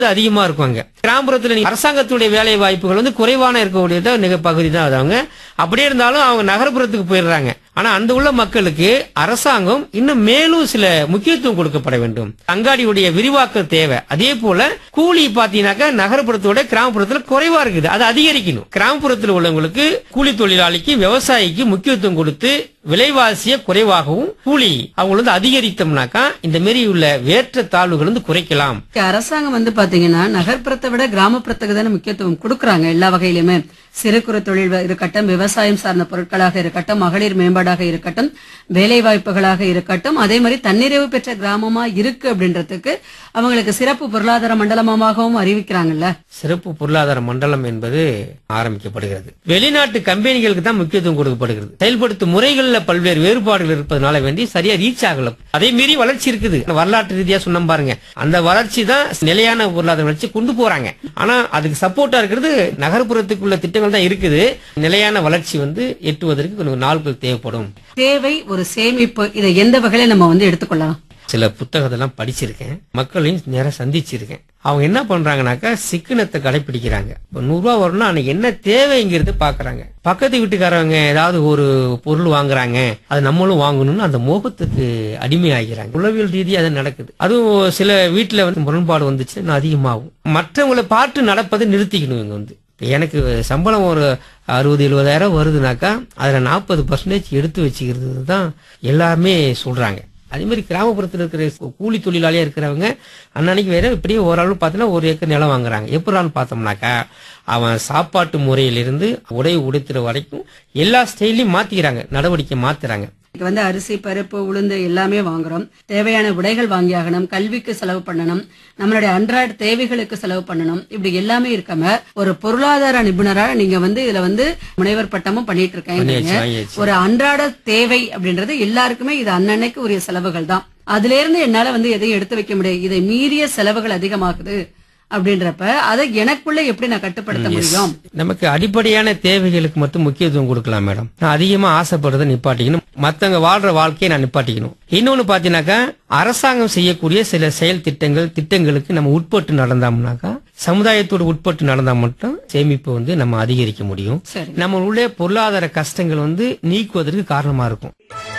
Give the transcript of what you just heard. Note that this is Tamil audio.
அதிகமா இருக்குவாங்க கிராமப்புறத்துல நீங்க அரசாங்கத்துடைய வேலை வாய்ப்புகள் வந்து குறைவான இருக்கக்கூடிய நிக பகுதி தான் அது அவங்க அப்படியே இருந்தாலும் அவங்க நகர்ப்புறத்துக்கு போயிடுறாங்க ஆனா அந்த உள்ள மக்களுக்கு அரசாங்கம் இன்னும் மேலும் சில முக்கியத்துவம் கொடுக்கப்பட வேண்டும் அங்காடியுடைய விரிவாக்கம் தேவை அதே போல கூலி பாத்தீங்கன்னாக்கா நகர்ப்புறத்தோட கிராமப்புறத்துல குறைவா இருக்குது அதை அதிகரிக்கணும் கிராமப்புறத்தில் உள்ளவங்களுக்கு கூலி தொழிலாளிக்கு விவசாயிக்கு முக்கியத்துவம் கொடுத்து விலைவாசிய குறைவாகவும் கூலி அவங்க வந்து அதிகரித்தோம்னாக்கா இந்த மாரி உள்ள வேற்ற தாழ்வுகள் வந்து குறைக்கலாம் அரசாங்கம் வந்து பாத்தீங்கன்னா நகர்ப்புறத்தை விட கிராமப்புறத்துக்கு தானே முக்கியத்துவம் கொடுக்கறாங்க எல்லா வகையிலுமே சிறு குறு தொழில் இருக்கட்டும் விவசாயம் சார்ந்த பொருட்களாக இருக்கட்டும் மகளிர் மேம்பாடாக இருக்கட்டும் வேலை வாய்ப்புகளாக இருக்கட்டும் அதே மாதிரி தன்னிறைவு பெற்ற கிராமமா இருக்கு அப்படின்றதுக்கு அவங்களுக்கு சிறப்பு பொருளாதார மண்டலமாகவும் அறிவிக்கிறாங்கல்ல சிறப்பு பொருளாதார மண்டலம் என்பது ஆரம்பிக்கப்படுகிறது வெளிநாட்டு கம்பெனிகளுக்கு தான் முக்கியத்துவம் கொடுக்கப்படுகிறது செயல்படுத்தும் முறைகள்ல பல்வேறு வேறுபாடுகள் இருப்பதனால வேண்டி சரியா ரீச் ஆகல அதே மீறி வளர்ச்சி இருக்குது வரலாற்று ரீதியா சொன்ன பாருங்க அந்த வளர்ச்சி தான் நிலையான பொருளாதார வளர்ச்சி கொண்டு போறாங்க ஆனா அதுக்கு சப்போர்ட்டா இருக்கிறது நகர்ப்புறத்துக்குள்ள திட்டங்கள் தான் இருக்குது நிலையான வளர்ச்சி வந்து எட்டுவதற்கு கொஞ்சம் நாட்கள் தேவைப்படும் தேவை ஒரு சேமிப்பு இதை எந்த வகையில நம்ம வந்து எடுத்துக்கொள்ளலாம் சில புத்தகத்தெல்லாம் படிச்சிருக்கேன் மக்களையும் நேரம் சந்திச்சிருக்கேன் அவங்க என்ன பண்றாங்கனாக்கா சிக்கனத்தை கடைபிடிக்கிறாங்க இப்போ நூறுரூவா வரணும்னா அன்னைக்கு என்ன தேவைங்கிறது பாக்குறாங்க பக்கத்து வீட்டுக்காரவங்க ஏதாவது ஒரு பொருள் வாங்குறாங்க அது நம்மளும் வாங்கணும்னு அந்த மோகத்துக்கு அடிமையாகிறாங்க உளவியல் ரீதியாக அது நடக்குது அதுவும் சில வீட்டுல வந்து முரண்பாடு வந்துச்சுன்னா இன்னும் அதிகமாகும் மற்றவங்களை பார்த்து நடப்பதை நிறுத்திக்கணும் இவங்க வந்து இப்ப எனக்கு சம்பளம் ஒரு அறுபது எழுபதாயிரம் வருதுனாக்கா அதுல நாற்பது பர்சன்டேஜ் எடுத்து வச்சுக்கிறது தான் எல்லாருமே சொல்றாங்க அதே மாதிரி கிராமப்புறத்தில் இருக்கிற கூலி தொழிலாளியா இருக்கிறவங்க அன்னன்னைக்கு வேற இப்படியே ஓரளவு பார்த்தீங்கன்னா ஒரு ஏக்கர் நிலம் வாங்குறாங்க எப்படான்னு பார்த்தோம்னாக்கா அவன் சாப்பாட்டு முறையிலிருந்து உடை உடுத்துற வரைக்கும் எல்லா ஸ்டைலையும் மாத்திக்கிறாங்க நடவடிக்கை மாத்துறாங்க இன்னைக்கு வந்து அரிசி பருப்பு உளுந்து எல்லாமே வாங்குறோம் தேவையான உடைகள் வாங்கியாகணும் கல்விக்கு செலவு பண்ணணும் நம்மளுடைய அன்றாட தேவைகளுக்கு செலவு பண்ணணும் இப்படி எல்லாமே இருக்காம ஒரு பொருளாதார நிபுணரா நீங்க வந்து இதுல வந்து முனைவர் பட்டமும் பண்ணிட்டு இருக்கீங்க பண்ணியாச்சு, வாங்கியாச்சு. ஒரு அன்றாட தேவை அப்படின்றது எல்லாருக்குமே இது அன்னன்னைக்கு உரிய செலவுகள் தான் அதுல இருந்து என்னால வந்து எதையும் எடுத்து வைக்க முடியாது இதை மீறிய செலவுகள் அதிகமாகுது அப்படின்றப்ப அதை எனக்குள்ள எப்படி நான் கட்டுப்படுத்த முடியும் நமக்கு அடிப்படையான தேவைகளுக்கு மட்டும் முக்கியத்துவம் கொடுக்கலாம் மேடம் நான் அதிகமா ஆசைப்படுறதை நிப்பாட்டிக்கணும் மத்தவங்க வாழ்ற வாழ்க்கையை நான் நிப்பாட்டிக்கணும் இன்னொன்னு பாத்தீங்கன்னாக்கா அரசாங்கம் செய்யக்கூடிய சில செயல் திட்டங்கள் திட்டங்களுக்கு நம்ம உட்பட்டு நடந்தோம்னாக்கா சமுதாயத்தோடு உட்பட்டு நடந்தா மட்டும் சேமிப்பு வந்து நம்ம அதிகரிக்க முடியும் சரி நம்மளுடைய பொருளாதார கஷ்டங்கள் வந்து நீக்குவதற்கு காரணமா இருக்கும்